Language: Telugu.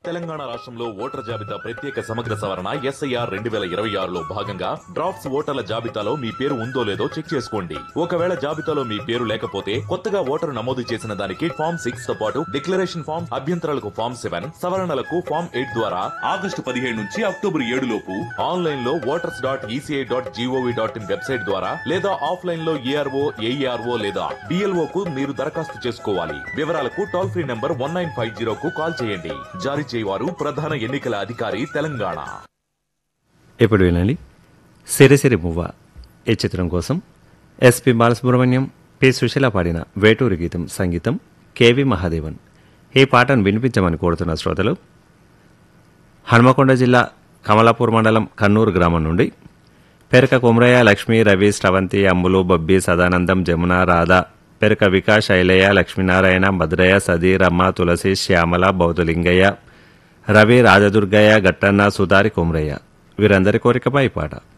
తెలంగాణ రాష్ట్రంలో ఓటర్ జాబితా ప్రత్యేక సమగ్ర సవరణ ఎస్ఐఆర్ రెండు వేల ఇరవై ఆరులో భాగంగా డ్రాఫ్ట్స్ ఓటర్ల జాబితాలో మీ పేరు ఉందో లేదో చెక్ చేసుకోండి ఒకవేళ జాబితాలో మీ పేరు లేకపోతే కొత్తగా ఓటరు నమోదు చేసిన దానికి ఫామ్ సిక్స్ తో పాటు డిక్లరేషన్ ఫామ్ అభ్యంతరాలకు ఫామ్ సెవెన్ సవరణలకు ఫామ్ ఎయిట్ ద్వారా ఆగస్టు పదిహేడు నుంచి అక్టోబర్ ఏడు లోపు ఆన్లైన్ లో voters dot ECI dot GOV dot in website ద్వారా లేదా ఆఫ్లైన్ లో ఏఆర్ఓ ఏఈఆర్ఓ లేదా డిఎల్ఓ కు మీరు దరఖాస్తు చేసుకోవాలి వివరాలకు toll free number one nine five zero కు కాల్ చేయండి జారీ చేయవారు ప్రధాన ఎన్నికల అధికారి తెలంగాణ ఇప్పుడు వినండి సిరిసిరి మువ్వ ఈ చిత్రం కోసం ఎస్పి బాలసుబ్రహ్మణ్యం పి సుశీల పాడిన వేటూరి గీతం సంగీతం కెవి మహాదేవన్ ఈ పాటను వినిపించమని కోరుతున్న శ్రోతలు హనుమకొండ జిల్లా కమలాపూర్ మండలం కన్నూరు గ్రామం నుండి పెరక కుమరయ్య లక్ష్మి రవి స్రవంతి అంబులు బబ్బి సదానందం జమున రాధ పెరక వికాస్ శైలయ్య లక్ష్మీనారాయణ భద్రయ్య సదీ రమ్మ తులసి శ్యామల బౌద్ధలింగయ్య రవి రాజదుర్గయ్య గట్టన్న సుధారి కుమరయ్య వీరందరి కోరికపై ఈ పాట